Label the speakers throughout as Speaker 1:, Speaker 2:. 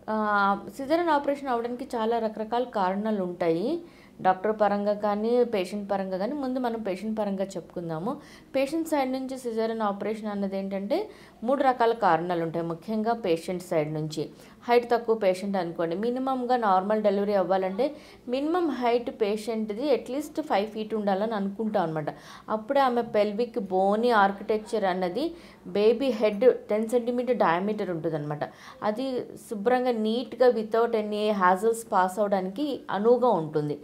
Speaker 1: caesarean operation అవ్వడానికి చాలా రకరకాల కారణాలు ఉంటాయి డాక్టర్ పరంగా కానీ పేషెంట్ పరంగా కానీ ముందు మనం పేషెంట్ పరంగా చెప్పుకుందాము పేషెంట్ సైడ్ నుంచి సిజరన్ ఆపరేషన్ అన్నది ఏంటంటే మూడు రకాల కారణాలు ఉంటాయి ముఖ్యంగా పేషెంట్ సైడ్ నుంచి హైట్ తక్కువ పేషెంట్ అనుకోండి మినిమంగా నార్మల్ డెలివరీ అవ్వాలంటే మినిమం హైట్ పేషెంట్ది అట్లీస్ట్ ఫైవ్ ఫీట్ ఉండాలని అనుకుంటాం అనమాట అప్పుడే ఆమె పెల్విక్ బోని ఆర్కిటెక్చర్ అన్నది baby head ten centimetre diameter ఉంటుంది అనమాట అది శుభ్రంగా నీట్గా వితౌట్ ఎనీ హ్యాజల్స్ పాస్ అవడానికి అనువుగా ఉంటుంది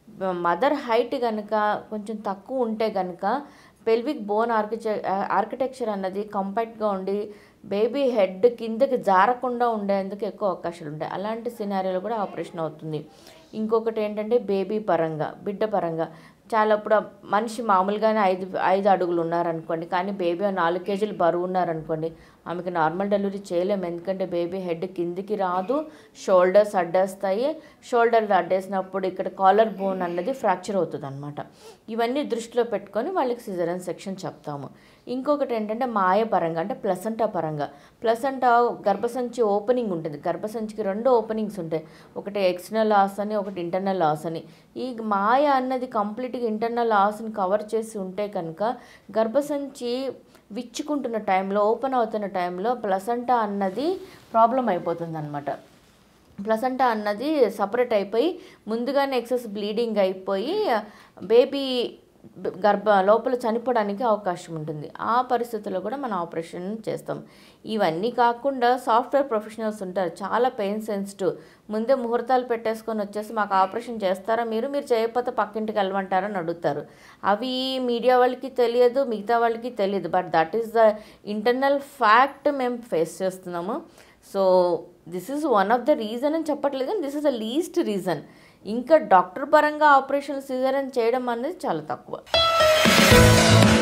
Speaker 1: మదర్ హైట్ కనుక కొంచెం తక్కువ ఉంటే కనుక పెల్విక్ బోన్ ఆర్కిటె ఆర్కిటెక్చర్ అన్నది కంపాక్ట్గా ఉండి బేబీ హెడ్ కిందకి జారకుండా ఉండేందుకు ఎక్కువ అవకాశాలు ఉంటాయి అలాంటి సినారియోలో కూడా ఆపరేషన్ అవుతుంది ఇంకొకటి ఏంటంటే బేబీ పరంగా బిడ్డ పరంగా చాలా ఇప్పుడు మనిషి మామూలుగానే ఐదు ఐదు అడుగులు ఉన్నారనుకోండి కానీ బేబీ నాలుగు కేజీలు బరువు ఉన్నారనుకోండి ఆమెకి నార్మల్ డెలివరీ చేయలేము ఎందుకంటే బేబీ హెడ్ కిందికి రాదు షోల్డర్స్ అడ్డేస్తాయి షోల్డర్ అడ్డేసినప్పుడు ఇక్కడ కాలర్ బోన్ అన్నది ఫ్రాక్చర్ అవుతుంది అనమాట ఇవన్నీ దృష్టిలో పెట్టుకొని వాళ్ళకి సిజరన్ సెక్షన్ చెప్తాము ఇంకొకటి ఏంటంటే మాయ పరంగా అంటే ప్లసంటా పరంగా ప్లసంటా గర్భసంచి ఓపెనింగ్ ఉంటుంది గర్భసంచికి రెండు ఓపెనింగ్స్ ఉంటాయి ఒకటి ఎక్స్టర్నల్ లాస్ అని ఒకటి ఇంటర్నల్ లాస్ అని ఈ మాయ అన్నది కంప్లీట్గా ఇంటర్నల్ లాస్ని కవర్ చేసి ఉంటే కనుక గర్భసంచి విచ్చుకుంటున్న టైంలో ఓపెన్ అవుతున్న టైంలో ప్లసంటా అన్నది ప్రాబ్లం అయిపోతుంది అనమాట ప్లసంటా అన్నది సపరేట్ అయిపోయి ముందుగానే ఎక్సెస్ బ్లీడింగ్ అయిపోయి బేబీ గర్భ లోపల చనిపోవడానికి అవకాశం ఉంటుంది ఆ పరిస్థితుల్లో కూడా మనం ఆపరేషన్ చేస్తాం ఇవన్నీ కాకుండా సాఫ్ట్వేర్ ప్రొఫెషనల్స్ ఉంటారు చాలా పెయిన్ సెన్సిటివ్ ముందే ముహూర్తాలు పెట్టేసుకొని వచ్చేసి మాకు ఆపరేషన్ చేస్తారా మీరు మీరు చేయకపోతే పక్కింటికి వెళ్ళమంటారని అడుగుతారు అవి మీడియా వాళ్ళకి తెలియదు మిగతా వాళ్ళకి తెలియదు but that is the internal fact మేము ఫేస్ చేస్తున్నాము so this is one of the reason అని చెప్పట్లేదు కానీ this is the least reason ఇంకా డాక్టర్ పరంగా ఆపరేషన్ సిజరన్ చేయడం అనేది చాలా తక్కువ